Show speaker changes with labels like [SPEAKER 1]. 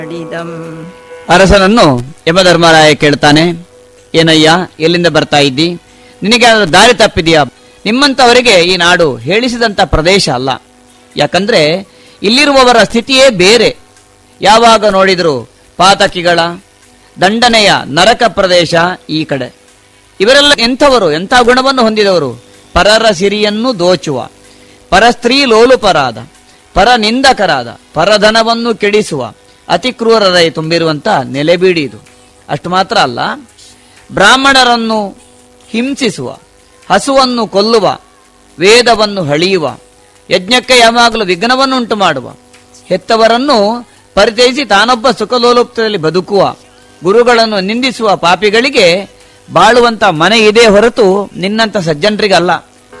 [SPEAKER 1] ಅರಸನನ್ನು ಯಮಧರ್ಮರಾಯ ಕೇಳ್ತಾನೆ ಏನಯ್ಯ ಎಲ್ಲಿಂದ ಬರ್ತಾ ಇದ್ದಿ ನಿನಗೆ ಏನಾದ್ರು ದಾರಿ ತಪ್ಪಿದೆಯಾ ನಿಮ್ಮಂತವರಿಗೆ ಈ ನಾಡು ಹೇಳಿಸಿದಂತ ಪ್ರದೇಶ ಅಲ್ಲ ಯಾಕಂದ್ರೆ ಇಲ್ಲಿರುವವರ ಸ್ಥಿತಿಯೇ ಬೇರೆ ಯಾವಾಗ ನೋಡಿದ್ರು ಪಾತಕಿಗಳ ದಂಡನೆಯ ನರಕ ಪ್ರದೇಶ ಈ ಕಡೆ ಇವರೆಲ್ಲ ಎಂಥವರು ಎಂಥ ಗುಣವನ್ನು ಹೊಂದಿದವರು ಪರರ ಸಿರಿಯನ್ನು ದೋಚುವ ಪರಸ್ತ್ರೀ ಲೋಲುಪರಾದ ಪರ ನಿಂದಕರಾದ ಪರಧನವನ್ನು ಕೆಡಿಸುವ ಅತಿ ಕ್ರೂರರೈ ತುಂಬಿರುವಂತ ನೆಲೆಬೀಡಿ ಇದು ಅಷ್ಟು ಮಾತ್ರ ಅಲ್ಲ ಬ್ರಾಹ್ಮಣರನ್ನು ಹಿಂಸಿಸುವ ಹಸುವನ್ನು ಕೊಲ್ಲುವ ವೇದವನ್ನು ಹಳಿಯುವ ಯಜ್ಞಕ್ಕೆ ಯಾವಾಗಲೂ ವಿಘ್ನವನ್ನು ಉಂಟು ಮಾಡುವ ಹೆತ್ತವರನ್ನು ಪರಿಚಯಿಸಿ ತಾನೊಬ್ಬ ಸುಖಲೋಲುಪ್ತದಲ್ಲಿ ಬದುಕುವ ಗುರುಗಳನ್ನು ನಿಂದಿಸುವ ಪಾಪಿಗಳಿಗೆ ಬಾಳುವಂತ ಮನೆ ಇದೆ ಹೊರತು ನಿನ್ನಂತ ಸಜ್ಜನರಿಗಲ್ಲ